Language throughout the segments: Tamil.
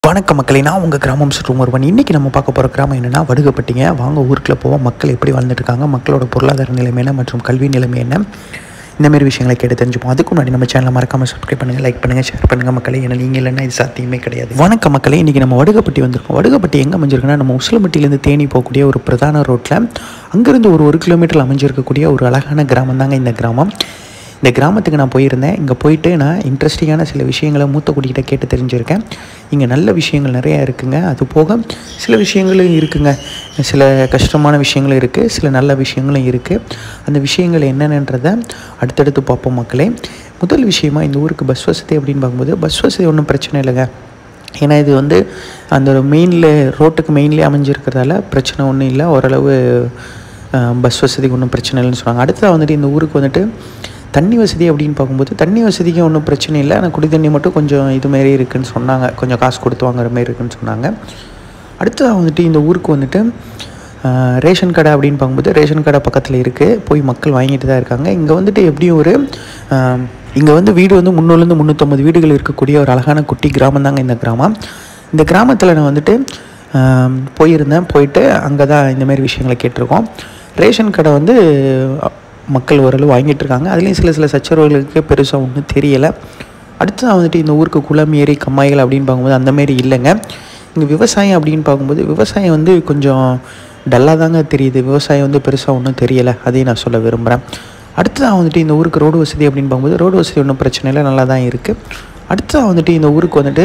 வணக்க மக்களே நான் உங்கள் கிராமம் சுற்றும் ஒருவன் இன்றைக்கி நம்ம பார்க்க போகிற கிராமம் என்னென்னா வடுகப்பட்டிங்க வாங்க ஊருக்குள்ளே போவோம் மக்கள் எப்படி வாழ்ந்துட்டு இருக்காங்க மக்களோட பொருளாதார நிலைமை என்ன மற்றும் கல்வி நிலைமை என்ன இந்த மாதிரி விஷயங்களை கேட்டு தெரிஞ்சுப்போம் அதுக்கு முன்னாடி நம்ம சேனலை மறக்காமல் சப்ஸ்கிரைப் பண்ணுங்கள் லைக் பண்ணுங்கள் ஷேர் பண்ணுங்கள் மக்களே ஏன்னா நீங்கள் இல்லைன்னா இது சாத்தியமே கிடையாது வணக்க மக்களே இன்றைக்கி நம்ம வடுகப்பட்டி வந்திருக்கோம் வடுகப்பட்டி எங்கே அமைஞ்சிருக்குன்னா நம்ம உசிலம்பட்டியிலேருந்து தேனி போகக்கூடிய ஒரு பிரதான ரோட்டில் அங்கேருந்து ஒரு ஒரு கிலோமீட்டர் அமைஞ்சிருக்கக்கூடிய ஒரு அழகான கிராமம் தாங்க இந்த கிராமம் இந்த கிராமத்துக்கு நான் போயிருந்தேன் இங்கே போயிட்டு நான் இன்ட்ரெஸ்டிங்கான சில விஷயங்களை மூத்த குடிக்கிட்ட கேட்டு தெரிஞ்சிருக்கேன் இங்கே நல்ல விஷயங்கள் நிறையா இருக்குங்க அது போக சில விஷயங்களும் இருக்குங்க சில கஷ்டமான விஷயங்களும் இருக்குது சில நல்ல விஷயங்களும் இருக்குது அந்த விஷயங்கள் என்னென்னன்றதை அடுத்தடுத்து பார்ப்போம் மக்களே முதல் விஷயமா இந்த ஊருக்கு பஸ் வசதி அப்படின்னு பார்க்கும்போது பஸ் வசதி ஒன்றும் பிரச்சனை இல்லைங்க ஏன்னா இது வந்து அந்த மெயினில் ரோட்டுக்கு மெயின்லேயே அமைஞ்சிருக்கிறதால பிரச்சனை ஒன்றும் இல்லை ஓரளவு அஹ், பஸ் வசதிக்கு ஒன்றும் பிரச்சனை இல்லைன்னு சொன்னாங்க அடுத்ததாக வந்துட்டு இந்த ஊருக்கு வந்துட்டு தண்ணி வசதி அப்படின்னு பார்க்கும்போது தண்ணி வசதிக்கு ஒன்றும் பிரச்சனை இல்லை ஆனால் குடி தண்ணி மட்டும் கொஞ்சம் இது மாரி இருக்குன்னு சொன்னாங்க கொஞ்சம் காசு கொடுத்து வாங்குற மாதிரி இருக்குன்னு சொன்னாங்க அடுத்ததாக வந்துட்டு இந்த ஊருக்கு வந்துட்டு ஆஹ், ரேஷன் கடை அப்படின்னு பார்க்கும்போது ரேஷன் கடை பக்கத்தில் இருக்குது போய் மக்கள் வாங்கிட்டு தான் இருக்காங்க இங்கே வந்துட்டு எப்படியும் ஒரு இங்கே வந்து வீடு வந்து முந்நூறுலேருந்து முந்நூற்றம்பது வீடுகள் இருக்கக்கூடிய ஒரு அழகான குட்டி கிராமம் தாங்க இந்த கிராமம் இந்த கிராமத்தில் நான் வந்துட்டு ஆம், போயிருந்தேன் போயிட்டு அங்கே தான் இந்த மாதிரி விஷயங்களை கேட்டிருக்கோம் ரேஷன் கடை வந்து அ- மக்கள் ஓரளவு வாங்கிட்டு இருக்காங்க அதுலேயும் சில சில சச்சரவுகளுக்கு பெருசாக ஒன்றும் தெரியலை அடுத்ததான் வந்துட்டு இந்த ஊருக்கு குளம் ஏரி கம்மாய்கள் அப்படின்னு பார்க்கும்போது அந்த மாதிரி இல்லைங்க இங்கே விவசாயம் அப்படின்னு பார்க்கும்போது விவசாயம் வந்து கொஞ்சம் டல்லாக தாங்க தெரியுது விவசாயம் வந்து பெருசாக ஒன்றும் தெரியலை அதையும் நான் சொல்ல விரும்புகிறேன் அடுத்ததாக வந்துட்டு இந்த ஊருக்கு ரோடு வசதி அப்படின்னு பார்க்கும்போது ரோடு வசதி ஒன்றும் பிரச்சனை இல்லை நல்லா தான் இருக்குது அடுத்ததாக வந்துட்டு இந்த ஊருக்கு வந்துட்டு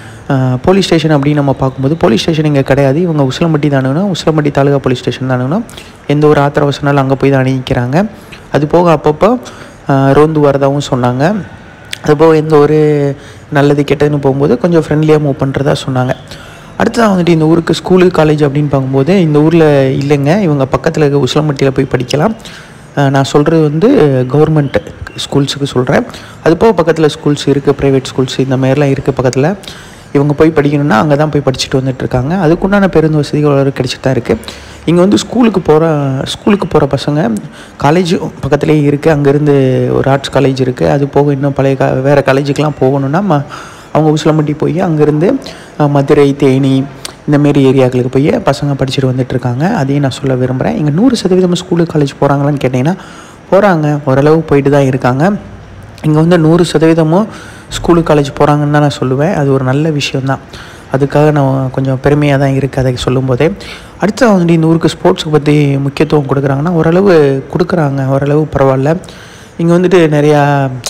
போலீஸ் ஸ்டேஷன் அப்படின்னு நம்ம பார்க்கும்போது போலீஸ் ஸ்டேஷன் இங்கே கிடையாது இவங்க உசிலம்பட்டி தானுங்கன்னா உசிலம்பட்டி தாலுகா போலீஸ் ஸ்டேஷன் தானுங்கன்னா எந்த ஒரு ஆத்திர அவசரனாலும் அங்கே போய் தான் அணிவிக்கிறாங்க அது போக அப்பப்போ ஆஹ், ரோந்து வரதாகவும் சொன்னாங்க அதுபோக எந்த ஒரு நல்லது கெட்டதுன்னு போகும்போது கொஞ்சம் ஃப்ரெண்ட்லியாக மூவ் பண்ணுறதா சொன்னாங்க அடுத்ததாக வந்துட்டு இந்த ஊருக்கு ஸ்கூலு காலேஜ் அப்படின்னு பார்க்கும்போது இந்த ஊரில் இல்லைங்க இவங்க பக்கத்தில் இருக்க உசிலம்பட்டியில் போய் படிக்கலாம் அஹ் நான் சொல்கிறது வந்து கவர்மெண்ட் ஸ்கூல்ஸுக்கு சொல்கிறேன் அது போக பக்கத்தில் ஸ்கூல்ஸ் இருக்குது ப்ரைவேட் ஸ்கூல்ஸ் இந்த மாதிரிலாம் இருக்குது பக்கத்தில் இவங்க போய் படிக்கணும்னா அங்கே தான் போய் படிச்சுட்டு வந்துட்டு இருக்காங்க அதுக்குண்டான பேருந்து வசதிகள் ஓரளவு கிடைச்சிட்டு தான் இருக்குது இங்கே வந்து ஸ்கூலுக்கு போகிற ஸ்கூலுக்கு போகிற பசங்க காலேஜும் பக்கத்துலேயே இருக்குது அங்கேருந்து ஒரு ஆர்ட்ஸ் காலேஜ் இருக்குது அது போக இன்னும் பழைய கா வேறு காலேஜுக்கெலாம் போகணுன்னா ம அவங்க உசிலம்பட்டி போய் அங்கேருந்து அஹ், மதுரை தேனி இந்த மாரி ஏரியாக்களுக்கு போய் பசங்க படிச்சுட்டு வந்துட்டு இருக்காங்க அதையும் நான் சொல்ல விரும்புகிறேன் இங்கே நூறு சதவீதம் ஸ்கூலு காலேஜ் போகிறாங்களான்னு கேட்டிங்கன்னா போகிறாங்க ஓரளவு போயிட்டு தான் இருக்காங்க இங்கே வந்து நூறு சதவீதமும் ஸ்கூலு காலேஜ் போகிறாங்கன்னு தான் நான் சொல்லுவேன் அது ஒரு நல்ல விஷயம்தான் அதுக்காக நான் கொஞ்சம் பெருமையாக தான் இருக்குது அதை சொல்லும்போதே அடுத்து வந்துட்டு இந்த ஊருக்கு ஸ்போர்ட்ஸுக்கு பற்றி முக்கியத்துவம் கொடுக்குறாங்கன்னா ஓரளவு கொடுக்குறாங்க ஓரளவு பரவாயில்ல இங்கே வந்துட்டு நிறையா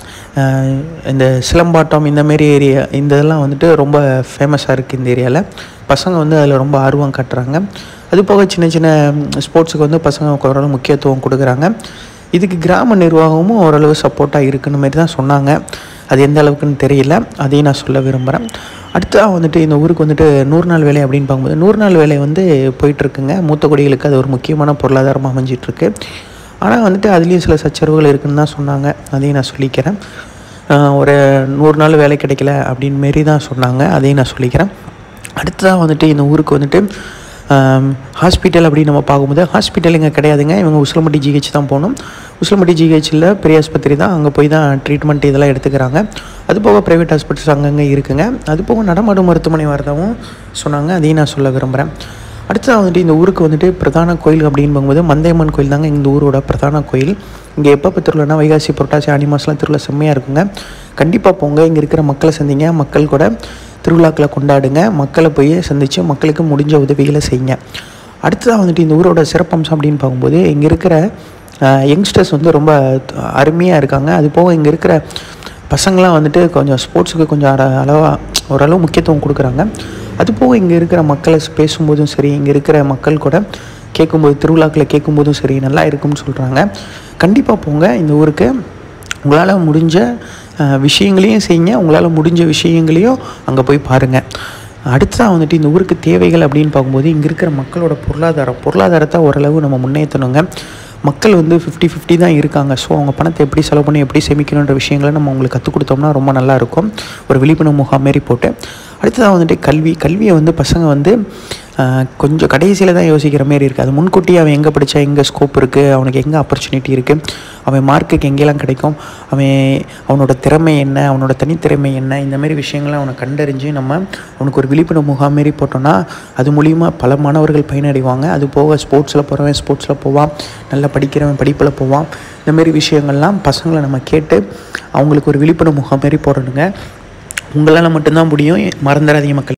அஹ், இந்த சிலம்பாட்டம் இந்த மாரி ஏரியா இந்த இதெல்லாம் வந்துட்டு ரொம்ப ஃபேமஸாக இருக்குது இந்த ஏரியாவில் பசங்க வந்து அதில் ரொம்ப ஆர்வம் காட்டுறாங்க அது போக சின்ன சின்ன ஸ்போர்ட்ஸுக்கு வந்து பசங்க ஓரளவு முக்கியத்துவம் கொடுக்குறாங்க இதுக்கு கிராம நிர்வாகமும் ஓரளவு சப்போர்ட்டாக இருக்குன்னு மாதிரி தான் சொன்னாங்க அது எந்த அளவுக்குன்னு தெரியல அதையும் நான் சொல்ல விரும்புகிறேன் அடுத்ததாக வந்துட்டு இந்த ஊருக்கு வந்துட்டு நூறு நாள் வேலை அப்படின்னு பார்க்கும்போது நூறு நாள் வேலை வந்து போயிட்டுருக்குங்க மூத்த குடிகளுக்கு அது ஒரு முக்கியமான பொருளாதாரமாக அமைஞ்சிட்ருக்கு ஆனால் வந்துட்டு அதுலேயும் சில சச்சரவுகள் இருக்குன்னு தான் சொன்னாங்க அதையும் நான் சொல்லிக்கிறேன் ஆஹ் ஒரு நூறு நாள் வேலை கிடைக்கல அப்படின்னு மாரி தான் சொன்னாங்க அதையும் நான் சொல்லிக்கிறேன் அடுத்ததாக வந்துட்டு இந்த ஊருக்கு வந்துட்டு ஹாஸ்பிட்டல் அப்படின்னு நம்ம பார்க்கும்போது ஹாஸ்பிட்டல் இங்கே கிடையாதுங்க இவங்க உசிலம்பட்டி ஜிஹெச் தான் போகணும் உசிலம்பட்டி ஜிஹெச்சில் பெரிய ஆஸ்பத்திரி தான் அங்கே போய் தான் ட்ரீட்மெண்ட் இதெல்லாம் எடுத்துக்கிறாங்க அது போக ப்ரைவேட் ஹாஸ்பிட்டல்ஸ் அங்கங்கே இருக்குங்க அது போக நடமாடு மருத்துவமனை வரதாகவும் சொன்னாங்க அதையும் நான் சொல்ல விரும்புகிறேன் அடுத்ததாக வந்துட்டு இந்த ஊருக்கு வந்துட்டு பிரதான கோயில் அப்படின்னு பார்க்கும்போது மந்தையம்மன் கோயில் தாங்க இந்த ஊரோட பிரதான கோயில் இங்கே எப்போ திருவிழானா வைகாசி புரட்டாசி ஆனி மாதம்லாம் திருவிழா செம்மையாக இருக்குங்க கண்டிப்பாக போங்க இங்கே இருக்கிற மக்களை சந்திங்க மக்கள் கூட திருவிழாக்களை கொண்டாடுங்க மக்களை போய் சந்தித்து மக்களுக்கு முடிஞ்ச உதவிகளை செய்யுங்க அடுத்ததாக வந்துட்டு இந்த ஊரோட சிறப்பம்சம் அப்படின்னு பார்க்கும்போது இங்கே இருக்கிற யங்ஸ்டர்ஸ் வந்து ரொம்ப அருமையாக இருக்காங்க அது போக இங்கே இருக்கிற பசங்களாம் வந்துட்டு கொஞ்சம் ஸ்போர்ட்ஸுக்கு கொஞ்சம் அற அளவாக ஓரளவு முக்கியத்துவம் கொடுக்குறாங்க அது போக இங்கே இருக்கிற மக்களை பேசும்போதும் சரி இங்கே இருக்கிற மக்கள் கூட கேட்கும்போது திருவிழாக்களை கேட்கும்போதும் சரி நல்லா இருக்கும்னு சொல்கிறாங்க கண்டிப்பாக போங்க இந்த ஊருக்கு உங்களால் முடிஞ்ச அஹ், விஷயங்களையும் செய்யுங்க உங்களால் முடிஞ்ச விஷயங்களையும் அங்கே போய் பாருங்கள் அடுத்ததாக வந்துட்டு இந்த ஊருக்கு தேவைகள் அப்படின்னு பார்க்கும்போது இங்கே இருக்கிற மக்களோட பொருளாதாரம் பொருளாதாரத்தை ஓரளவு நம்ம முன்னேற்றணுங்க மக்கள் வந்து ஃபிஃப்டி ஃபிஃப்டி தான் இருக்காங்க ஸோ அவங்க பணத்தை எப்படி செலவு பண்ணி எப்படி சேமிக்கணுன்ற விஷயங்களை நம்ம அவங்களுக்கு கற்றுக் கொடுத்தோம்னா ரொம்ப நல்லா இருக்கும் ஒரு விழிப்புணர்வு முகாம் மாரி போட்டு அடுத்ததாக வந்துட்டு கல்வி கல்வியை வந்து பசங்க வந்து ஆஹ், கொஞ்சம் கடைசியில் தான் யோசிக்கிற மாரி இருக்குது அது முன்கூட்டியே அவன் எங்கே படித்தா எங்கே ஸ்கோப் இருக்குது அவனுக்கு எங்கே ஆப்பர்ச்சுனிட்டி இருக்குது அவன் மார்க்குக்கு எங்கெல்லாம் கிடைக்கும் அவன் அவனோட திறமை என்ன அவனோட தனித்திறமை என்ன இந்த மாதிரி விஷயங்களை அவனை கண்டறிஞ்சு நம்ம அவனுக்கு ஒரு விழிப்புணர்வு முகாம் மாரி போட்டோம்னா அது மூலிமா பல மாணவர்கள் பயனடைவாங்க அது போக ஸ்போர்ட்ஸில் போகிறவன் ஸ்போர்ட்ஸில் போவான் நல்லா படிக்கிறவன் படிப்பில் போவான் இந்த மாதிரி விஷயங்கள்லாம் பசங்களை நம்ம கேட்டு அவங்களுக்கு ஒரு விழிப்புணர்வு முகாம் மாரி போடணுங்க உங்களால் மட்டும்தான் முடியும் மறந்துடாதீங்க மக்கள்